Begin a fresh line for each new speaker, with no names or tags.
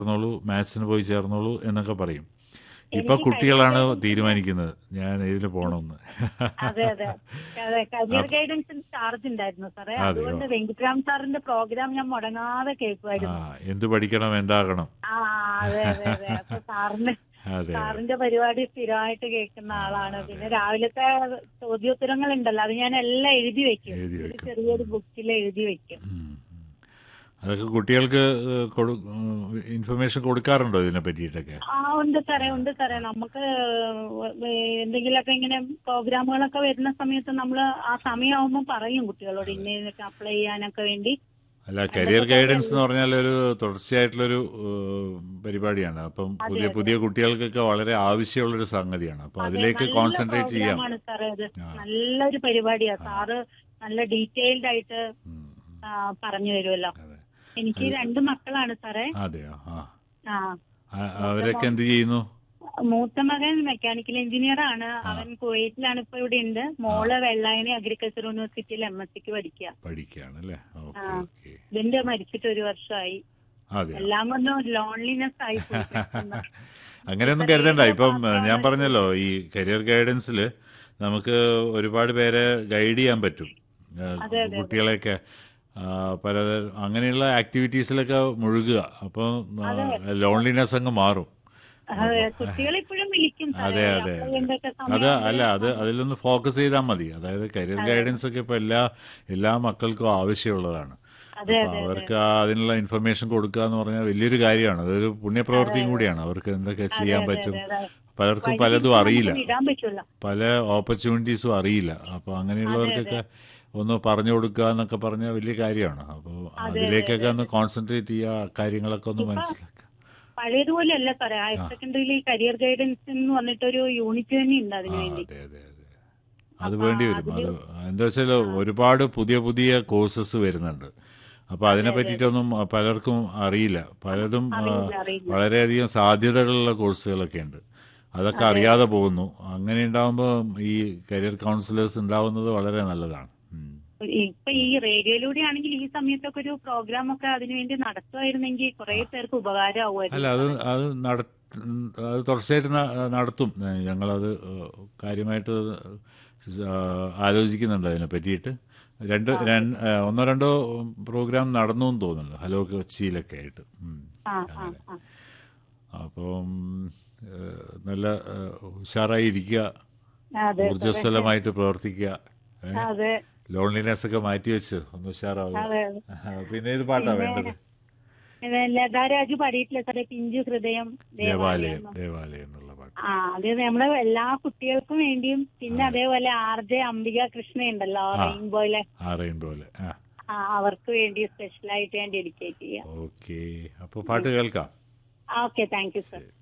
ചേർന്നോളൂ മാത്സിന് പോയി ചേർന്നോളൂ എന്നൊക്കെ പറയും ഇപ്പൊ
എനിക്ക്
കുട്ടികളാണ്
കഴിഞ്ഞ ദിവസം
തീരുമാനിക്കുന്നത് ഞാൻ ഇതിൽ പോകണമെന്ന്
അതെ അതെ അതെ കരിയർ ഗൈഡൻസിന് ചാർജ് ഉണ്ടായിരുന്നു സാറേ
അതെയോ?
അതുകൊണ്ട് വെങ്കിട്ടരാം സാറിന്റെ പ്രോഗ്രാം ഞാൻ മുടങ്ങാതെ
ആ
കേൾക്കുമായിരുന്നു
എന്ത് പഠിക്കണം എന്താകണം
ആ അതെ അതെ അതെ അപ്പൊ സാറിന്
അതെ
സാറിന്റെ പരിപാടി സ്ഥിരമായിട്ട് കേൾക്കുന്ന ആളാണ് പിന്നെ രാവിലത്തെ ചോദ്യോത്തരങ്ങൾ ഉണ്ടല്ലോ അത് ഞാൻ എല്ലാം എഴുതി വെക്കും
എഴുതി
ഒരു
വെക്കും.
ചെറിയൊരു ബുക്കിൽ എഴുതി വെക്കും
ഉം, ഉം. അതൊക്കെ കുട്ടികൾക്ക് ഏഹ്, കൊടു- ഉം, ഇൻഫർമേഷൻ കൊടുക്കാറുണ്ടോ ഇതിനെ പറ്റിയിട്ടൊക്കെ
ആ ഉണ്ട് സാറേ ഉണ്ട് സാറേ നമുക്ക് എന്തെങ്കിലുമൊക്കെ ഇങ്ങനെ പ്രോഗ്രാമുകളൊക്കെ വരുന്ന സമയത്ത് നമ്മൾ ആ സമയമാകുമ്പോൾ പറയും കുട്ടികളോട് ഇന്ന ഇതിനൊക്കെ അപ്ലൈ ചെയ്യാനൊക്കെ വേണ്ടി
അല്ല കരിയർ ഗൈഡൻസ് എന്ന് പറഞ്ഞാൽ ഒരു തുടർച്ചയായിട്ടുള്ളൊരു ഏഹ്, പരിപാടിയാണ് അപ്പം പുതിയ പുതിയ കുട്ടികൾക്കൊക്കെ വളരെ ആവശ്യമുള്ളൊരു സംഗതിയാണ് അപ്പം അതിലേക്ക്
നല്ല
കോൺസെൻട്രേറ്റ് ചെയ്യാം
പ്രോഗ്രാമാണ് സാറേ അത്
ആ.
നല്ലൊരു പരിപാടിയാ സാറ് നല്ല ഡീറ്റെയിൽഡ് ആയിട്ട്
ഉം, ഉം.
ആ, പറഞ്ഞു തരുമല്ലോ
അതെ
എനിക്ക് രണ്ട് മക്കളാണ് സാറേ
അതെയോ ആ
ആ
ആ- അവരൊക്കെ എന്ത് ചെയ്യുന്നു
മൂത്ത മകൻ മെക്കാനിക്കൽ എഞ്ചിനീയർ ആണ് അവൻ കുവൈറ്റിലാണ് ഇപ്പൊ ഇവിടെ ഉണ്ട് മോള് വെള്ളായണി അഗ്രികൾച്ചർ യൂണിവേഴ്സിറ്റിയിൽ എം എസ് സിക്ക് പഠിക്കുക
പഠിക്കുകയാണ് അല്ലേ ഓക്കെ
ആ.
ഓക്കെ
ഇതിന്റെ മരിച്ചിട്ട് ഒരു വർഷമായി
അതെയോ
എല്ലാം കൊണ്ടും ലോൺലിനെസ് ആയി പോയി പെട്ടെന്ന്.
അങ്ങനെയൊന്നും കരുതണ്ട ഇപ്പം ഞാൻ പറഞ്ഞല്ലോ ഈ കരിയർ ഗൈഡൻസിൽ നമുക്ക് ഒരുപാട് പേരെ ഗൈഡ് ചെയ്യാൻ പറ്റും ഏഹ് കുട്ടികളെയൊക്കെ ആ, പലതരം അങ്ങനെയുള്ള ആക്ടിവിറ്റീസിലൊക്കെ മുഴുകുക അപ്പോൾ ലോൺലിനെസ് അങ്ങ് മാറും
അതെ കുട്ടികൾ ഇപ്പോഴും വിളിക്കും സാറേ.
അതെ അതെ
അപ്പൊ എന്തൊക്കെ
അത്
സമയം
അല്ല അത് അതിലൊന്ന് ഫോക്കസ് ചെയ്താൽ മതി അതായത് കരിയർ ഗൈഡൻസ് ഒക്കെ ഇപ്പൊ എല്ലാ എല്ലാ മക്കൾക്കും ആവശ്യമുള്ളതാണ്
അതെ
അപ്പൊ അവർക്ക് ആ അതിനുള്ള ഇൻഫർമേഷൻ കൊടുക്കുക എന്ന് പറഞ്ഞാൽ വലിയൊരു കാര്യമാണ് അതൊരു പുണ്യപ്രവൃത്തിയും കൂടിയാണ് അവർക്ക് എന്തൊക്കെ ചെയ്യാൻ പറ്റും
അതെ.
പലർക്കും പലതും അറിയില്ല
നമുക്ക് വിടാൻ പറ്റുമല്ലോ
പല ഓപ്പർച്യൂണിറ്റീസും അറിയില്ല അപ്പോൾ അങ്ങനെയുള്ളവർക്കൊക്കെ ഒന്ന് പറഞ്ഞു കൊടുക്കുക എന്നൊക്കെ പറഞ്ഞാൽ വലിയ കാര്യമാണ് അപ്പോൾ അതിലേക്കൊക്കെ ഒന്ന് കോൺസെൻട്രേറ്റ് ചെയ്യുക കാര്യങ്ങളൊക്കെ ഒന്ന് മനസ്സിലാക്കുക
പഴയതുപോലെ അല്ല സാറേ ഹയർ സെക്കൻഡറിയിൽ കരിയർ ഗൈഡൻസ് എന്ന് പറഞ്ഞിട്ടൊരു യൂണിറ്റ് തന്നെ ഉണ്ട് അതിനു
ആ,
വേണ്ടി
അതെ അതെ അതെ അത് വേണ്ടി വരും അത് എന്താ വെച്ചാൽ ഒരുപാട് പുതിയ പുതിയ കോഴ്സസ് വരുന്നുണ്ട് അപ്പോൾ അതിനെ പറ്റിയിട്ടൊന്നും പലർക്കും അറിയില്ല പലതും ആ,
അറിയില്ല.
വളരെയധികം സാധ്യതകളുള്ള കോഴ്സുകളൊക്കെ ഉണ്ട് അതൊക്കെ അറിയാതെ പോകുന്നു അങ്ങനെ ഉണ്ടാകുമ്പോൾ ഈ കരിയർ കൗൺസിലേഴ്സ് ഉണ്ടാവുന്നത് വളരെ നല്ലതാണ് ഉം.
ഇപ്പൊ ഈ റേഡിയോയിലൂടെ ആണെങ്കിൽ ഈ സമയത്തൊക്കെ ഒരു പ്രോഗ്രാം ഒക്കെ അതിനുവേണ്ടി നടത്തുമായിരുന്നെങ്കിൽ കുറെ പേർക്ക് ഉപകാരമാവുമായിരുന്നു
അല്ല അത് അത് നട അത് തുടർച്ചയായിട്ട് ന- നടത്തും ഞങ്ങളത് കാര്യമായിട്ട് ആ, ആലോചിക്കുന്നുണ്ട് അതിനെ പറ്റിയിട്ട് രണ്ട് രണ്ട് ഒന്നോ രണ്ടോ പ്രോഗ്രാം നടന്നു എന്ന് തോന്നുന്നു ഹലോ കൊച്ചിയിലൊക്കെ ആയിട്ട് ഉം.
ആ ആ ആ
അപ്പം ഏഹ്, നല്ല ഏഹ്, ഉഷാറായി ഇരിക്കുക
അതെ
ഊർജ്ജസ്വലമായിട്ട് പ്രവർത്തിക്കുക ഏഹ്,
അതെ
ലോൺലിനെസ് ഒക്കെ മാറ്റിവെച്ച് ഒന്ന് ഉഷാറാവുക
അതെ
പിന്നെ ഇത് പാട്ടാ വേണ്ടത്
ഇത് ലതാരാജു പാടിയിട്ടില്ല സാറേ പിഞ്ചു ഹൃദയം
ദേവാലയം ദേവാലയം എന്നുള്ള പാട്ട്
ആ അത് നമ്മളെ എല്ലാ കുട്ടികൾക്കും വേണ്ടിയും പിന്നെ അതേപോലെ ആർ ജെ അംബിക കൃഷ്ണ ഉണ്ടല്ലോ റെയിൻബോയിലെ
ആ റെയിൻബോലെ ആ
ആ അവർക്ക് വേണ്ടി സ്പെഷ്യലായിട്ട് ഞാൻ ഡെഡിക്കേറ്റ് ചെയ്യാം
ഓക്കെ അപ്പോൾ പാട്ട് കേൾക്കാം
ഓക്കെ താങ്ക് യു സർ